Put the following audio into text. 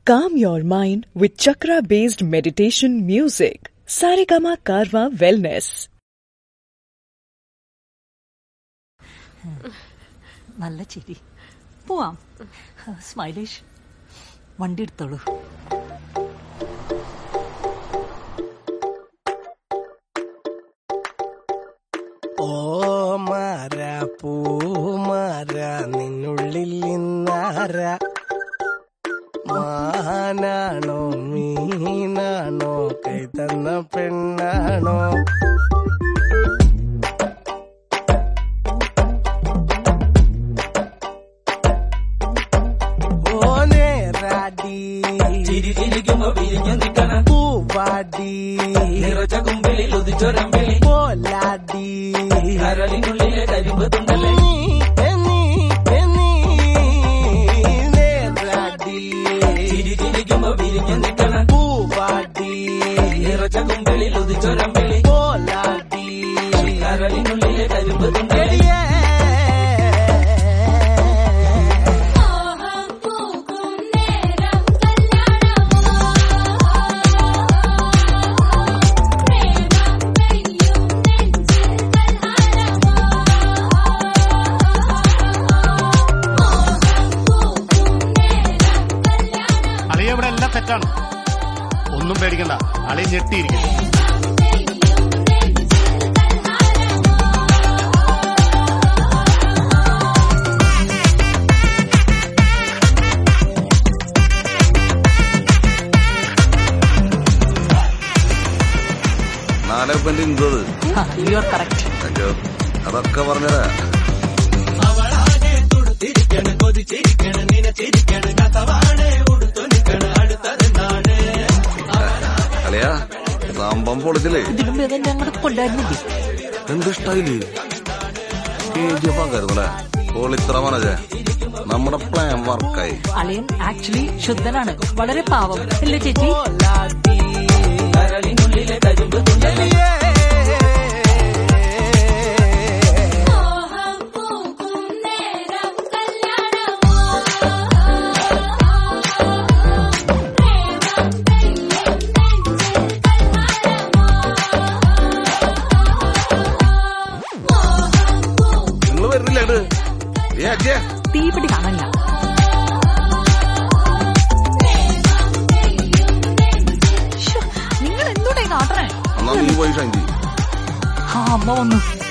Calm your mind with chakra based meditation music. Saregama Karwa Wellness. നല്ല ചിരി പോവാം സ്മൈലിഷ് വണ്ടി എടുത്തോളൂ ഓ മാര പൂമാര നിന്നുള്ളിൽ നിന്നാര മാനാണോ മീനാണോ കൈ തന്ന പെണ്ണാണോ ഓ നേരാടി ചിരി ചിരിക്കുമ്പോ പിരിഞ്ഞു നിൽക്കണ പൂവാടി നിറച്ച കുമ്പിളിൽ ഉദിച്ചൊരമ്പിളി പോലാടി കരളിനുള്ളിലെ കരിമ്പ് തുണ്ടല്ലേ നീ, നീ, നീ, നേരാടി ചിരി ചിരിക്കുമ്പോ പിരിഞ്ഞു നിൽക്കണ പൂവാടി നിറച്ച കുമ്പിളിൽ ഉദിച്ചൊരമ്പിളി പോലാടി കരളിനുള്ളിലെ കരിമ്പ് തുണ്ടല്ലേ എടിയേ. മോഹം പൂക്കും നേരം കല്യാണമോ പ്രേമം പെയ്യും നെഞ്ചിൽ കൽഹാരമോ മോഹം പൂക്കും നേരം കല്യാണമോ അളിയ ഇവിടെ എല്ലാം തെറ്റാണ് ഒന്നും പേടിക്കണ്ട അളി ഞെട്ടിയിരിക്കും പെയ്യും നെഞ്ചിൽ കൽഹാരമോ നാളെ ഇപ്പൊ ഇന്റത് യു ആർ കറക്റ്റ് അയ്യോ അതൊക്കെ പറഞ്ഞതാ അവളാകെ തുടുത്തിരിക്കണ കൊതിച്ചിരിക്കണ നിനച്ചിരിക്കണ കഥവാണ് ഉടുത്തു നിൽക്കണ അടുത്തതെന്താണ് അളിയാ സംഭവം പൊളിച്ചില്ലേ ഇതിലും ഭേദം ഞങ്ങളുടെ കൊണ്ടായിരുന്നില്ലേ എന്ത് ഇഷ്ടായില്ലേ കെ ജി എഫ് ആക്കായിരുന്നല്ലേ പൊളിത്ര മനജ നമ്മുടെ പ്ലാൻ വർക്കായി അളിയൻ ആക്ച്വലി ശുദ്ധനാണ് വളരെ പാവം അല്ലേ ചേച്ചി കരളിനുള്ളിലെ കരിമ്പ് തുണ്ടല്ലേ മോഹം പൂക്കും നേരം കല്യാണമോ പ്രേമം പെയ്യും നെഞ്ചിൽ കൽഹാരമോ മോഹം പൂക്കും നിങ്ങൾ വരുന്നില്ല ഇത് ഏ അജയ തീപിടി കാണില്ല നിങ്ങൾ എന്തുകൊണ്ടായി കാട്ടണേ എന്നാ നീ പോയി ഷൈൻ ചെയ്യും ആ അമ്മ വന്നു